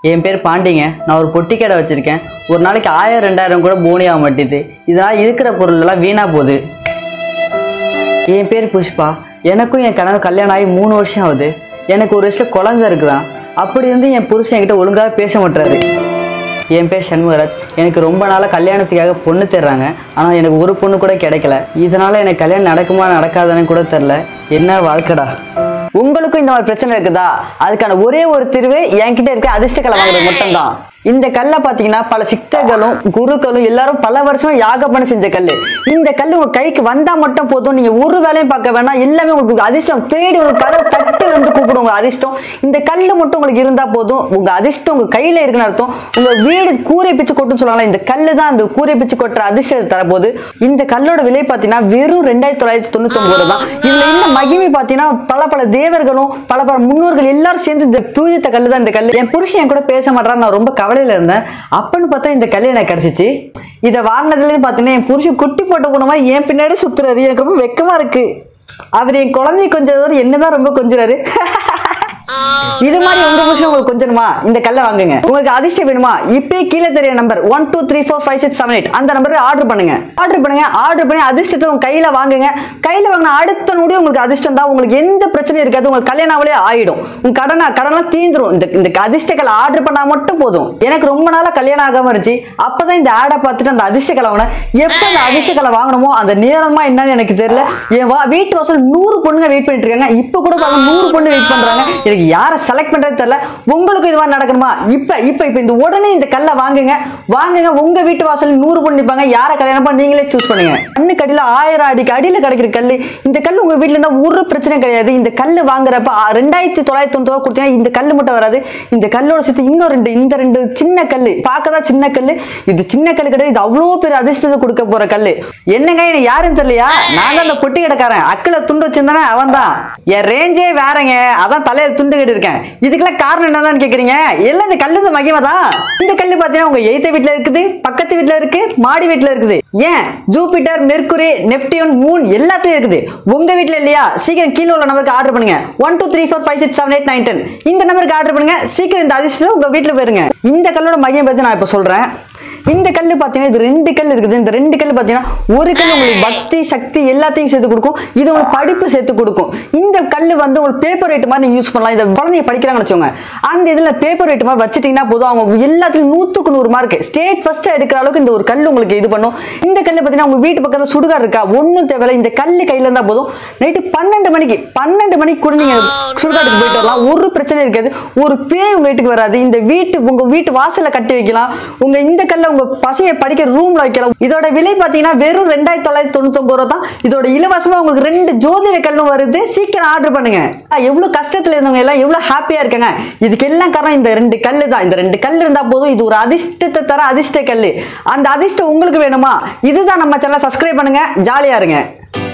என் பேர் பாண்டிங்க நான் ஒரு பொட்டி கடை வச்சுருக்கேன் ஒரு நாளைக்கு ஆயிரம் ரெண்டாயிரம் கூட போனி ஆக மாட்டேது இதனால் இருக்கிற பொருள் எல்லாம் வீணாக போகுது என் பேர் புஷ்பா எனக்கும் என் கனவு கல்யாணம் ஆகி மூணு வருஷம் ஆகுது எனக்கு ஒரு வயசுல குழந்தை இருக்குதான் அப்படி இருந்து என் புருஷன் என்கிட்ட ஒழுங்காக பேச மாட்டாரு என் பேர் சண்முகராஜ் எனக்கு ரொம்ப நாளாக கல்யாணத்துக்காக பொண்ணு தர்றாங்க ஆனால் எனக்கு ஒரு பொண்ணு கூட கிடைக்கல இதனால் எனக்கு கல்யாணம் நடக்குமா நடக்காதான்னு கூட தெரில என்ன வாழ்க்கடா உங்களுக்கும் இந்த மாதிரி பிரச்சனை இருக்குதா அதுக்கான ஒரே ஒரு தீர்வு என்கிட்ட இருக்க அதிர்ஷ்ட கலை வாங்குறது மட்டும்தான் இந்த கல்லை பார்த்தீங்கன்னா பல சித்தர்களும் குருக்களும் எல்லாரும் பல வருஷமா யாகம் பண்ணி செஞ்ச கல் இந்த கல் உங்க கைக்கு வந்தா மட்டும் போதும் நீங்க ஒரு வேலையும் பார்க்க வேணாம் எல்லாமே உங்களுக்கு அதிர்ஷ்டம் தேடி உங்க கதவை தட்டி வந்து கூப்பிடும் உங்க அதிர்ஷ்டம் இந்த கல் மட்டும் உங்களுக்கு இருந்தா போதும் உங்க அதிர்ஷ்டம் உங்க கையில இருக்குன்னு அர்த்தம் உங்க வீடு கூரை பிச்சு கொட்டுன்னு சொல்லுவாங்களா இந்த கல்லு தான் அந்த கூரை பிச்சு கொட்டுற அதிர்ஷ்டத்தை தரப்போகுது இந்த கல்லோட விலை பார்த்தீங்கன்னா வெறும் ரெண்டாயிரத்தி தொள்ளாயிரத்தி தொண்ணூத்தி ஒன்பது தான் இதுல இந்த மகிமை பார்த்தீங்கன்னா பல பல தேவர்களும் பல பல முன்னோர்கள் எல்லாரும் சேர்ந்து இந்த பூஜித்த கல்லு தான் இந்த கல் என் புருஷன் என் கூட பேச மாட்டாரு நான் ரொம்ப கவலையில இருந்தேன் அப்பன்னு பார்த்தா இந்த கல் எனக்கு கிடைச்சிச்சு இதை வாங்கினதுலேருந்து பார்த்தீங்கன்னா என் புருஷன் குட்டி போட்ட போன மாதிரி என் பின்னாடி சுத்துறாரு எனக்கு ரொம்ப வெக்கமா இருக்கு அவர் என் குழந்தை கொஞ்சம் என்னதான் ரொம்ப கொஞ்சிறாரு இது மாதிரி உங்க புருஷன் உங்களுக்கு கொஞ்சமா இந்த கல்லை வாங்குங்க உங்களுக்கு அதிர்ஷ்டம் வேணுமா இப்பே கீழே தெரிய number one two three four five six seven eight அந்த நம்பருக்கு ஆர்டர் பண்ணுங்க ஆர்டர் பண்ணுங்க ஆர்டர் பண்ணி அதிர்ஷ்டத்தை உங்க கையில வாங்குங்க கையில வாங்கின அடுத்த நொடி உங்களுக்கு அதிர்ஷ்டம் தான் உங்களுக்கு எந்த பிரச்சனையும் இருக்காது உங்களுக்கு கல்யாணாவலே ஆயிடும் உங்க கடனா கடன்லாம் தீந்துரும் இந்த இந்த அதிர்ஷ்ட கலை ஆர்டர் பண்ணா மட்டும் போதும் எனக்கு ரொம்ப நாளா கல்யாணம் ஆகாம இருந்துச்சு அப்பதான் இந்த ஆடை பார்த்துட்டு அந்த அதிர்ஷ்ட கலை வாங்கினேன் எப்போ அந்த அதிர்ஷ்ட கலை வாங்கணுமோ அந்த நேரமா என்னன்னு எனக்கு தெரியல என் வா வீட்டு வாசல் நூறு பொண்ணுங்க வெயிட் பண்ணிட்டு இருக்காங்க இப்போ கூட பாருங்க நூறு பொண்ணு வெயிட் பண்றாங்க எனக்கு யாரை செலக்ட் பண்றது தெரியல உங்களுக்கு இது மாதிரி நடக்கணுமா இப்ப இப்ப இப்ப இந்த உடனே இந்த கல்லை வாங்குங்க வாங்குங்க உங்க வீட்டு வாசல் நூறு பொண்ணு நிற்பாங்க யாரை கல்யாணம் பண்ண நீங்களே சூஸ் பண்ணுங்க கண்ணு கடியில ஆயிரம் அடிக்கு அடியில கிடைக்கிற கல் இந்த கல் உங்க வீட்டுல இருந்தா ஒரு பிரச்சனை கிடையாது இந்த கல் வாங்குறப்ப ஆ, ரெண்டாயிரத்தி தொள்ளாயிரத்தி தொண்ணூறு கொடுத்தீங்கன்னா இந்த கல் மட்டும் வராது இந்த கல்லோட சேர்த்து இன்னும் ரெண்டு இந்த ரெண்டு சின்ன கல் பார்க்கதான் சின்ன கல் இது சின்ன கல் கிடையாது இது அவ்வளோ பெரிய அதிர்ஷ்டத்தை கொடுக்க போற கல் என்னங்க எனக்கு யாருன்னு தெரியலையா நான் தான் அந்த பொட்டி கடைக்காரன் அக்கில துண்டு வச்சிருந்தானே அவன் தான் என் ரேஞ்சே வேறங்க அதான் தலையில துண்டு கட்டி இருக்கேன் இதுக்கெல்லாம் காரணம் என்னதான் கேக்குறீங்க எல்லாம் இந்த கல்லு இந்த மகிமை தான் இந்த கல்லு பாத்தீங்கன்னா உங்க எய்த்த வீட்ல இருக்குது பக்கத்து வீட்ல இருக்கு மாடி வீட்ல இருக்குது ஏன் ஜூபிட்டர் மெர்க்குரி நெப்டியூன் மூன் எல்லாத்துலயும் இருக்குது உங்க வீட்ல இல்லையா சீக்கிரம் கீழே உள்ள நம்பருக்கு ஆர்டர் பண்ணுங்க one two three four five six seven eight nine ten இந்த நம்பருக்கு ஆர்டர் பண்ணுங்க சீக்கிரம் இந்த அதிர்ஷ்டம் உங்க வீட்ல போயிருங்க இந்த கல்லோட மகிமை பத்தி நான் இப்ப சொல்றேன் இந்த கல் பார்த்தீங்கன்னா இது ரெண்டு கல் இருக்குது இந்த ரெண்டு கல் பார்த்தீங்கன்னா ஒரு கல் உங்களுக்கு பக்தி சக்தி எல்லாத்தையும் சேர்த்து கொடுக்கும் இது உங்களுக்கு படிப்பு சேர்த்து கொடுக்கும் இந்த கல் வந்து உங்களுக்கு பேப்பர் ரைட் மாதிரி நீங்கள் யூஸ் பண்ணலாம் இந்த குழந்தைங்க படிக்கிறாங்கன்னு வச்சுக்கோங்க அந்த இதில் பேப்பர் ரைட் மாதிரி வச்சுட்டீங்கன்னா போதும் அவங்க எல்லாத்துலையும் நூற்றுக்கு நூறு மார்க் ஸ்டேட் ஃபர்ஸ்ட் எடுக்கிற அளவுக்கு இந்த ஒரு கல் உங்களுக்கு இது பண்ணும் இந்த கல் பார்த்தீங்கன்னா உங்க வீட்டு பக்கத்தில் சுடுகாடு இருக்கா ஒன்றும் தேவையில்ல இந்த கல் கையில் இருந்தால் போதும் நைட்டு பன்னெண்டு மணிக்கு பன்னெண்டு மணிக்கு கூட நீங்கள் சுடுகாட்டுக்கு போயிட்டு வரலாம் ஒரு பிரச்சனை இருக்காது ஒரு பேய் உங்க வீட்டுக்கு வராது இந்த வீட்டு உங்க வீட்டு வாசல்ல கட்டி வைக்கலாம் உங்க இந்த கல்ல உங்க பசங்க படிக்கிற ரூம்ல வைக்கலாம் இதோட விலை பாத்தீங்கன்னா வெறும் ரெண்டாயிரத்தி தொள்ளாயிரத்தி தொண்ணூத்தி ஒன்பது ரூபா தான் இதோட இலவசமா உங்களுக்கு ரெண்டு ஜோதிட கல்லும் வருது சீக்கிரம் ஆர்டர் பண்ணுங்க ஆ, எவ்வளவு கஷ்டத்துல இருந்தவங்க எல்லாம் எவ்வளவு ஹாப்பியா இருக்காங்க இதுக்கு எல்லாம் காரணம் இந்த ரெண்டு கல்லு தான் இந்த ரெண்டு கல் இருந்தா போதும் இது ஒரு அதிர்ஷ்டத்தை தர அதிர்ஷ்ட கல்லு அந்த அதிர்ஷ்டம் உங்களுக்கு வேணுமா இதுதான் நம்ம சேனலை சப்ஸ்கிரைப் பண்ணுங்க ஜாலியா இருங்க